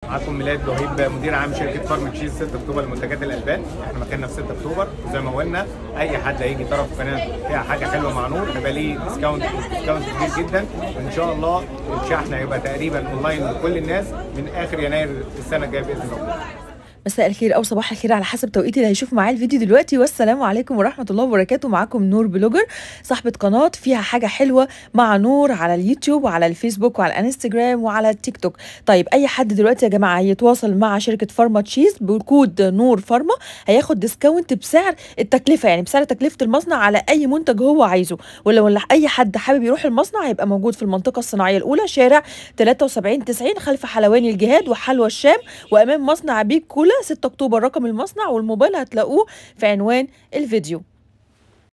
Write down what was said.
معاكم ميلاد وهيب مدير عام شركه فارم تشيز 6 اكتوبر لمنتجات الالبان احنا مكاننا في 6 اكتوبر وزي ما قلنا اي حد هيجي طرف قناه فيها حاجه حلوه مع نور هيبقى ليه ديسكاونت ديسكاونت كبير جدا وان شاء الله الشحن هيبقى تقريبا اونلاين لكل الناس من اخر يناير السنه الجايه باذن الله مساء الخير او صباح الخير على حسب توقيت اللي هيشوف معايا الفيديو دلوقتي والسلام عليكم ورحمه الله وبركاته معاكم نور بلوجر صاحبه قناه فيها حاجه حلوه مع نور على اليوتيوب وعلى الفيسبوك وعلى الانستجرام وعلى التيك توك طيب اي حد دلوقتي يا جماعه يتواصل مع شركه فارما تشيز بكود نور فارما هياخد ديسكاونت بسعر التكلفه يعني بسعر تكلفه المصنع على اي منتج هو عايزه ولو ولا اي حد حابب يروح المصنع هيبقى موجود في المنطقه الصناعيه الاولى شارع 73 90 خلف حلواني الجهاد وحلوى الشام وامام مصنع بيك كولا 6 اكتوبر رقم المصنع والموبايل هتلاقوه في عنوان الفيديو